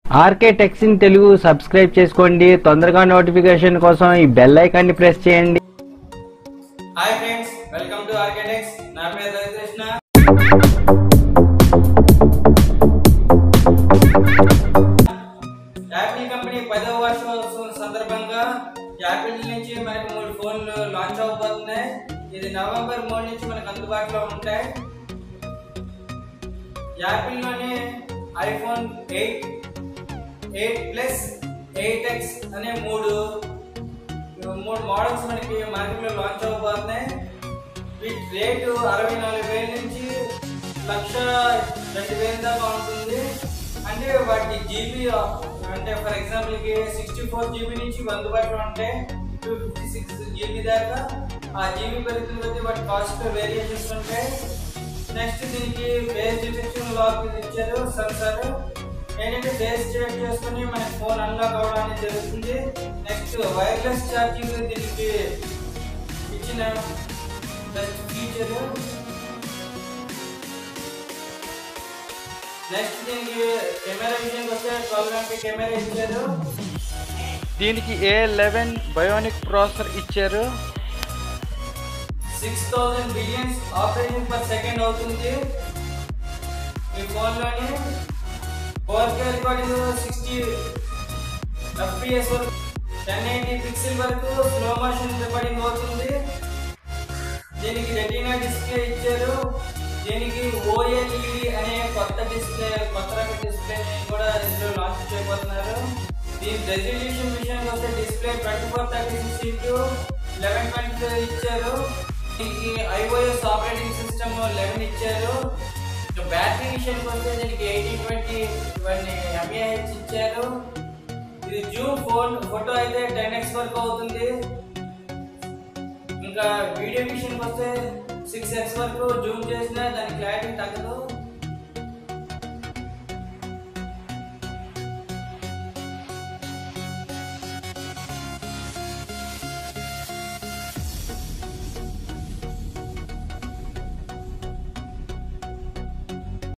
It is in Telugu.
RK techs in Telugu subscribe చేసుకోండి తొందరగా నోటిఫికేషన్ కోసం ఈ బెల్ ఐకాన్ని ప్రెస్ చేయండి hi friends welcome to architects నా పేరు రవికృష్ణ యాపిల్ కంపెనీ పదవ వార్షికోత్సవం సందర్భంగా యాపిల్ నుంచి మనకు మూడు ఫోన్లు లాంచ్ అవబోతున్నాయి ఇది నవంబర్ మూడు నుంచి మనకు అందుబాటులో ఉంటాయి యాపిల్లోని iPhone eight eight plus eight X అనే మూడు మూడు మోడల్స్ మనకి మార్కెట్లో లాంచ్ అవబోతున్నాయి వీటి రేటు అరవై నాలుగు వేల నుంచి లక్ష రెండు వేల దాకా ఉంటుంది అంటే వాటి జీబీ అంటే ఫర్ ఎగ్జాంపుల్కి సిక్స్టీ ఫోర్ జీబీ నుంచి అందుబాటులో ఉంటాయి టూ ఫిఫ్టీ సిక్స్ జీబీ దాకా ఆ జీబీ పెరుగుతున్న కొద్దీ వాటి కాస్ట్ వేరియేషన్స్ ఉంటాయి నెక్స్ట్ దీనికి ఫేస్ డిటెక్షన్ లాక్ ఇచ్చారు సెన్సార్ ఏంటంటే ఫేస్ చెక్ చేసుకుని మన ఫోన్ అన్లాక్ అవ్వడం అనేది జరుగుతుంది నెక్స్ట్ వైర్లెస్ ఛార్జింగ్ దీనికి ఇచ్చిన బెస్ట్ ఫీచర్ నెక్స్ట్ దీనికి కెమెరా విషయానికి వస్తే ట్వెల్వ్ ఎంపీ కెమెరా ఇచ్చారు దీనికి ఏ లెవెన్ బయోనిక్ ప్రాసెసర్ ఇచ్చారు six thousand billions operating per second అవుతుంది ఈ ఫోన్లోని four K recording sixty FPS వరకు టెన్ ఎయిటీ పిక్సెల్ వరకు స్లో మోషన్ రికార్డింగ్ అవుతుంది దీనికి రెటీనా డిస్ప్లే ఇచ్చారు దీనికి ఓఎల్ఈడి అనే కొత్త డిస్ప్లే కొత్త రకం డిస్ప్లే కూడా ఇందులో లాంచ్ చేయబోతున్నారు దీని రెజల్యూషన్ విషయానికి వస్తే display twenty four thirty six into eleven twenty ఇచ్చారు దీనికి ఐఓఎస్ ఆపరేటింగ్ సిస్టమ్ లెవెన్ ఇచ్చారు ఇక బ్యాటరీ విషయానికి వస్తే దీనికి ఎయిటీన్ ట్వంటీ ఇవన్నీ ఎంఏహెచ్ ఇచ్చారు ఇది జూమ్ ఫోన్ ఫోటో అయితే టెన్ ఎక్స్ వరకు అవుతుంది ఇంకా వీడియో విషయానికి వస్తే సిక్స్ ఎక్స్ వరకు జూమ్ చేసినా దాని క్లారిటీ తగ్గదు